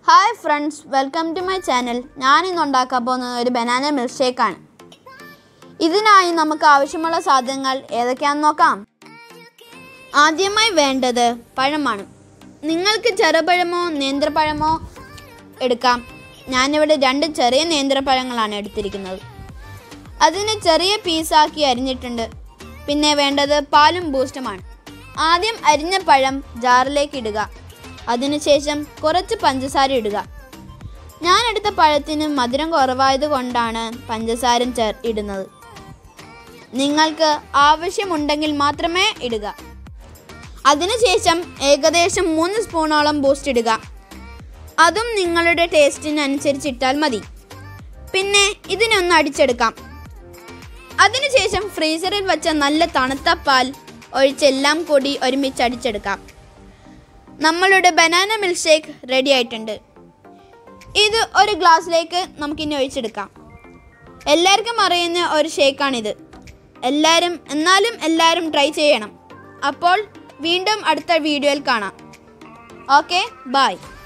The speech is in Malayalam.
hi friends welcome to my channel ഞാൻ ഇന്ന് ഉണ്ടാക്കാൻ പോകുന്നത് ഒരു ബനാന മിൽക്ക് ഷേക്കാണ് ഇതിനായി നമുക്ക് ആവശ്യമുള്ള സാധനങ്ങൾ ഏതൊക്കെയാണെന്ന് നോക്കാം ആദ്യമായി വേണ്ടത് പഴമാണ് നിങ്ങൾക്ക് ചെറുപഴമോ നേന്ത്രപ്പഴമോ എടുക്കാം ഞാനിവിടെ രണ്ട് ചെറിയ നേന്ത്രപ്പഴങ്ങളാണ് എടുത്തിരിക്കുന്നത് അതിന് ചെറിയ പീസാക്കി അരിഞ്ഞിട്ടുണ്ട് പിന്നെ വേണ്ടത് പാലും ബൂസ്റ്റുമാണ് ആദ്യം അരിഞ്ഞ പഴം ജാറിലേക്ക് ഇടുക അതിനുശേഷം കുറച്ച് പഞ്ചസാര ഇടുക ഞാൻ എടുത്ത പഴത്തിന് മധുരം കുറവായത് കൊണ്ടാണ് പഞ്ചസാര ചേർ ഇടുന്നത് നിങ്ങൾക്ക് ആവശ്യമുണ്ടെങ്കിൽ മാത്രമേ ഇടുക അതിനുശേഷം ഏകദേശം മൂന്ന് സ്പൂണോളം ബൂസ്റ്റ് ഇടുക അതും നിങ്ങളുടെ ടേസ്റ്റിനനുസരിച്ച് ഇട്ടാൽ മതി പിന്നെ ഇതിനൊന്ന് അടിച്ചെടുക്കാം അതിനുശേഷം ഫ്രീസറിൽ വെച്ച നല്ല തണുത്ത പാൽ ഒഴിച്ചെല്ലാം കൂടി ഒരുമിച്ച് അടിച്ചെടുക്കാം നമ്മളുടെ ബനാന മിൽക്ക് ഷേക്ക് റെഡി ആയിട്ടുണ്ട് ഇത് ഒരു ഗ്ലാസ്സിലേക്ക് നമുക്കിനി ഒഴിച്ചെടുക്കാം എല്ലാവർക്കും അറിയുന്ന ഒരു ഷേക്കാണിത് എല്ലാവരും എന്നാലും എല്ലാവരും ട്രൈ ചെയ്യണം അപ്പോൾ വീണ്ടും അടുത്ത വീഡിയോയിൽ കാണാം ഓക്കെ ബായ്